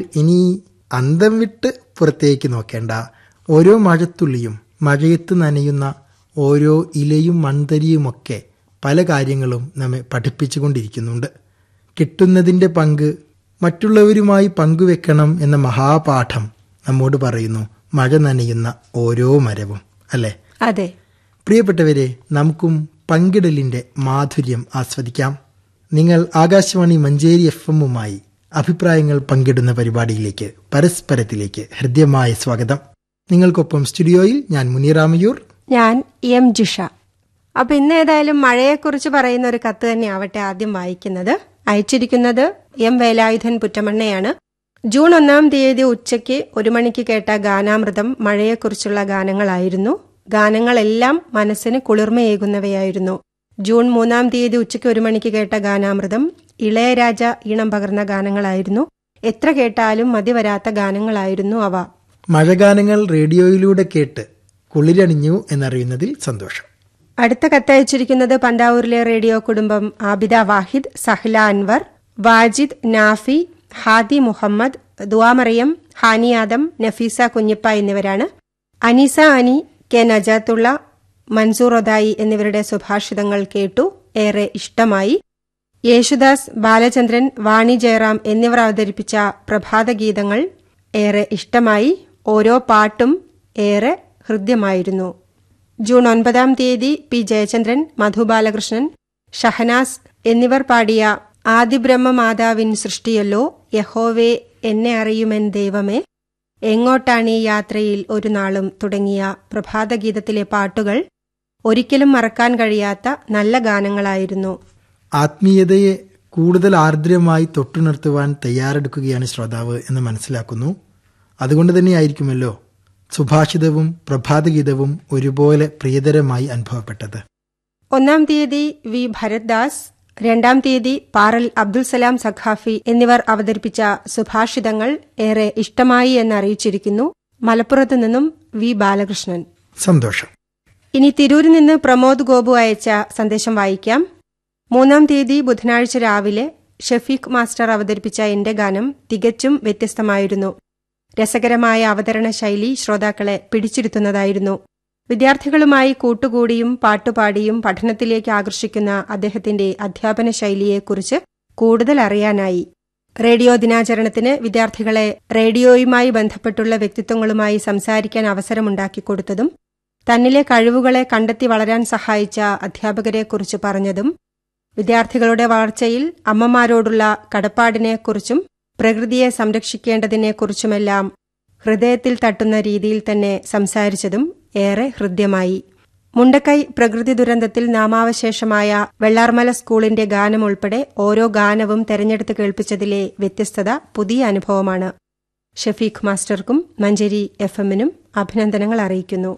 ഇനി അന്തം വിട്ട് പുറത്തേക്ക് നോക്കേണ്ട ഓരോ മഴത്തുള്ളിയും മഴയത്ത് നനയുന്ന ഓരോ ഇലയും മൺതരിയുമൊക്കെ പല കാര്യങ്ങളും നമ്മെ പഠിപ്പിച്ചുകൊണ്ടിരിക്കുന്നുണ്ട് കിട്ടുന്നതിൻ്റെ പങ്ക് മറ്റുള്ളവരുമായി പങ്കുവെക്കണം എന്ന മഹാപാഠം നമ്മോട് പറയുന്നു മഴ നനയുന്ന ഓരോ മരവും അല്ലേ അതെ പ്രിയപ്പെട്ടവരെ നമുക്കും പങ്കിടലിന്റെ മാധുര്യം ആസ്വദിക്കാം നിങ്ങൾ ആകാശവാണി മഞ്ചേരി എഫ് എമ്മുമായി അഭിപ്രായങ്ങൾ പങ്കിടുന്ന പരിപാടിയിലേക്ക് പരസ്പരത്തിലേക്ക് ഹൃദ്യമായ സ്വാഗതം നിങ്ങൾക്കൊപ്പം സ്റ്റുഡിയോയിൽ ഞാൻ മുനിറാമയൂർ ഞാൻ എം ജിഷ അപ്പൊ ഇന്ന് ഏതായാലും മഴയെക്കുറിച്ച് പറയുന്ന ഒരു കത്ത് തന്നെ ആവട്ടെ ആദ്യം വായിക്കുന്നത് അയച്ചിരിക്കുന്നത് എം വേലായുധൻ പുറ്റമണ്ണയാണ് ജൂൺ ഒന്നാം തീയതി ഉച്ചയ്ക്ക് ഒരു മണിക്ക് കേട്ട ഗാനാമൃതം മഴയെക്കുറിച്ചുള്ള ഗാനങ്ങളായിരുന്നു ഗാനങ്ങളെല്ലാം മനസ്സിന് കുളിർമയേകുന്നവയായിരുന്നു ജൂൺ മൂന്നാം തീയതി ഉച്ചയ്ക്ക് ഒരു മണിക്ക് കേട്ട ഗാനാമൃതം ഇളയരാജ ഈണം പകർന്ന ഗാനങ്ങളായിരുന്നു എത്ര കേട്ടാലും മതി വരാത്ത ഗാനങ്ങളായിരുന്നു അവ മഴഗാനങ്ങൾ റേഡിയോയിലൂടെ കേട്ട് കുളിരണിഞ്ഞു എന്നറിയുന്നതിൽ സന്തോഷം അടുത്ത കത്തയച്ചിരിക്കുന്നത് പന്താവൂരിലെ റേഡിയോ കുടുംബം ആബിദ വാഹിദ് സഹ്ല അൻവർ വാജിദ് നാഫി ഹാദി മുഹമ്മദ് ദുവാമറിയം ഹാനി ആദം നഫീസ കുഞ്ഞിപ്പ എന്നിവരാണ് അനീസ അനി കെ നജാത്തുള്ള മൻസൂർ ഒതായി എന്നിവരുടെ സുഭാഷിതങ്ങൾ കേട്ടു ഏറെ ഇഷ്ടമായി യേശുദാസ് ബാലചന്ദ്രൻ വാണി ജയറാം എന്നിവർ അവതരിപ്പിച്ച പ്രഭാതഗീതങ്ങൾ ഏറെ ഇഷ്ടമായി ഓരോ പാട്ടും ഏറെ ഹൃദ്യമായിരുന്നു ജൂൺ ഒൻപതാം തീയതി പി ജയചന്ദ്രൻ മധു ബാലകൃഷ്ണൻ ഷഹനാസ് എന്നിവർ പാടിയ ആദിബ്രഹ്മ മാതാവിൻ സൃഷ്ടിയല്ലോ യഹോവേ എന്നെ അറിയുമെൻ ദൈവമേ എങ്ങോട്ടാണ് ഈ യാത്രയിൽ ഒരു നാളും തുടങ്ങിയ പ്രഭാതഗീതത്തിലെ പാട്ടുകൾ ഒരിക്കലും മറക്കാൻ കഴിയാത്ത നല്ല ഗാനങ്ങളായിരുന്നു ആത്മീയതയെ കൂടുതൽ ആർദ്രമായി തൊട്ടുണർത്തുവാൻ തയ്യാറെടുക്കുകയാണ് ശ്രോതാവ് എന്ന് മനസ്സിലാക്കുന്നു അതുകൊണ്ട് തന്നെയായിരിക്കുമല്ലോ സുഭാഷിതവും പ്രഭാതഗീതവും ഒരുപോലെ പ്രിയതരമായി അനുഭവപ്പെട്ടത് ഒന്നാം തീയതി വി ഭരത്ദാസ് രണ്ടാം തീയതി പാറൽ അബ്ദുൽ സലാം സഖാഫി എന്നിവർ അവതരിപ്പിച്ച സുഭാഷിതങ്ങൾ ഏറെ ഇഷ്ടമായി എന്നറിയിച്ചിരിക്കുന്നു മലപ്പുറത്തു നിന്നും വി ബാലകൃഷ്ണൻ സന്തോഷം ഇനി തിരൂരിൽ നിന്ന് പ്രമോദ് ഗോപു അയച്ച സന്ദേശം വായിക്കാം മൂന്നാം തീയതി ബുധനാഴ്ച രാവിലെ ഷഫീഖ് മാസ്റ്റർ അവതരിപ്പിച്ച എന്റെ ഗാനം തികച്ചും വ്യത്യസ്തമായിരുന്നു രസകരമായ അവതരണ ശൈലി ശ്രോതാക്കളെ പിടിച്ചിരുത്തുന്നതായിരുന്നു വിദ്യാർത്ഥികളുമായി കൂട്ടുകൂടിയും പാട്ടുപാടിയും പഠനത്തിലേക്ക് ആകർഷിക്കുന്ന അദ്ദേഹത്തിന്റെ അധ്യാപന ശൈലിയെക്കുറിച്ച് കൂടുതൽ അറിയാനായി റേഡിയോ ദിനാചരണത്തിന് വിദ്യാർത്ഥികളെ റേഡിയോയുമായി ബന്ധപ്പെട്ടുള്ള വ്യക്തിത്വങ്ങളുമായി സംസാരിക്കാൻ അവസരമുണ്ടാക്കിക്കൊടുത്തതും തന്നിലെ കഴിവുകളെ കണ്ടെത്തി വളരാൻ സഹായിച്ച അധ്യാപകരെക്കുറിച്ച് പറഞ്ഞതും വിദ്യാർത്ഥികളുടെ വളർച്ചയിൽ അമ്മമാരോടുള്ള കടപ്പാടിനെക്കുറിച്ചും പ്രകൃതിയെ സംരക്ഷിക്കേണ്ടതിനെക്കുറിച്ചുമെല്ലാം ഹൃദയത്തിൽ തട്ടുന്ന രീതിയിൽ തന്നെ സംസാരിച്ചതും ഏറെ ഹൃദ്യമായി മുണ്ടക്കൈ പ്രകൃതി ദുരന്തത്തിൽ നാമാവശേഷമായ വെള്ളാർമല സ്കൂളിന്റെ ഗാനം ഉൾപ്പെടെ ഓരോ ഗാനവും തെരഞ്ഞെടുത്ത് കേൾപ്പിച്ചതിലെ വ്യത്യസ്തത പുതിയ അനുഭവമാണ് ഷഫീഖ് മാസ്റ്റർക്കും മഞ്ചേരി എഫ് എമ്മിനും അഭിനന്ദനങ്ങൾ അറിയിക്കുന്നു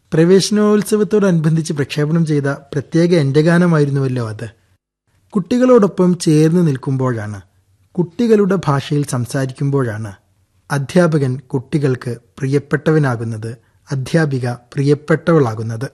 പ്രവേശനോത്സവത്തോടനുബന്ധിച്ച് പ്രക്ഷേപണം ചെയ്ത പ്രത്യേക എൻ്റെ ഗാനമായിരുന്നുവല്ലോ അത് കുട്ടികളോടൊപ്പം ചേർന്ന് നിൽക്കുമ്പോഴാണ് കുട്ടികളുടെ ഭാഷയിൽ സംസാരിക്കുമ്പോഴാണ് അധ്യാപകൻ കുട്ടികൾക്ക് പ്രിയപ്പെട്ടവനാകുന്നത് അധ്യാപിക പ്രിയപ്പെട്ടവളാകുന്നത്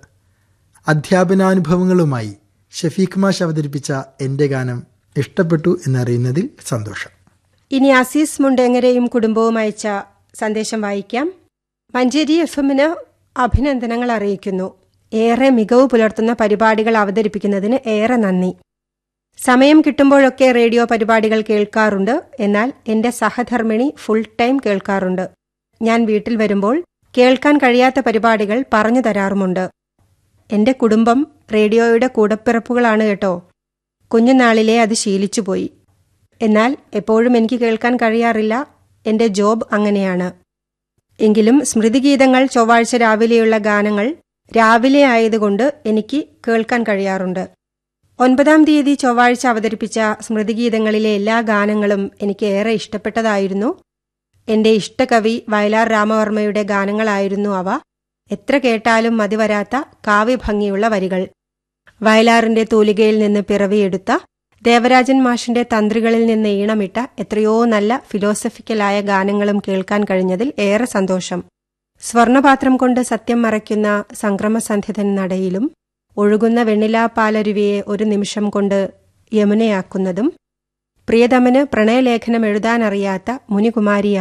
അധ്യാപനാനുഭവങ്ങളുമായി ഷഫീഖ് മാഷ് അവതരിപ്പിച്ച എൻ്റെ ഗാനം ഇഷ്ടപ്പെട്ടു എന്നറിയുന്നതിൽ സന്തോഷം ഇനി അസീസ് മുണ്ടേങ്ങരയും കുടുംബവും അയച്ച സന്ദേശം വായിക്കാം മഞ്ചേരി എഫ് എമ്മിന് അഭിനന്ദനങ്ങൾ അറിയിക്കുന്നു ഏറെ മികവ് പുലർത്തുന്ന പരിപാടികൾ അവതരിപ്പിക്കുന്നതിന് ഏറെ നന്ദി സമയം കിട്ടുമ്പോഴൊക്കെ റേഡിയോ പരിപാടികൾ കേൾക്കാറുണ്ട് എന്നാൽ എന്റെ സഹധർമ്മിണി ഫുൾ ടൈം കേൾക്കാറുണ്ട് ഞാൻ വീട്ടിൽ വരുമ്പോൾ കേൾക്കാൻ കഴിയാത്ത പരിപാടികൾ പറഞ്ഞു തരാറുമുണ്ട് എന്റെ കുടുംബം റേഡിയോയുടെ കൂടപ്പിറപ്പുകളാണ് കേട്ടോ കുഞ്ഞുനാളിലെ അത് ശീലിച്ചുപോയി എന്നാൽ എപ്പോഴും എനിക്ക് കേൾക്കാൻ കഴിയാറില്ല എന്റെ ജോബ് അങ്ങനെയാണ് എങ്കിലും സ്മൃതിഗീതങ്ങൾ ചൊവ്വാഴ്ച രാവിലെയുള്ള ഗാനങ്ങൾ രാവിലെ ആയതുകൊണ്ട് എനിക്ക് കേൾക്കാൻ കഴിയാറുണ്ട് ഒൻപതാം തീയതി ചൊവ്വാഴ്ച അവതരിപ്പിച്ച സ്മൃതിഗീതങ്ങളിലെ എല്ലാ ഗാനങ്ങളും എനിക്ക് ഏറെ ഇഷ്ടപ്പെട്ടതായിരുന്നു എന്റെ ഇഷ്ടകവി വയലാർ രാമവർമ്മയുടെ ഗാനങ്ങളായിരുന്നു അവ എത്ര കേട്ടാലും മതിവരാത്ത കാവ്യഭംഗിയുള്ള വരികൾ വയലാറിന്റെ തൂലികയിൽ നിന്ന് പിറവിയെടുത്ത ദേവരാജൻ മാഷിന്റെ തന്ത്രികളിൽ നിന്ന് ഈണമിട്ട എത്രയോ നല്ല ഫിലോസഫിക്കലായ ഗാനങ്ങളും കേൾക്കാൻ കഴിഞ്ഞതിൽ ഏറെ സന്തോഷം സ്വർണപാത്രം കൊണ്ട് സത്യം മറയ്ക്കുന്ന സംക്രമസന്ധ്യതൻ നടയിലും ഒഴുകുന്ന വെണ്ണിലാപ്പാലരുവിയെ ഒരു നിമിഷം കൊണ്ട് യമുനയാക്കുന്നതും പ്രിയതമന് പ്രണയലേഖനം എഴുതാനറിയാത്ത മുനികുമാരിയ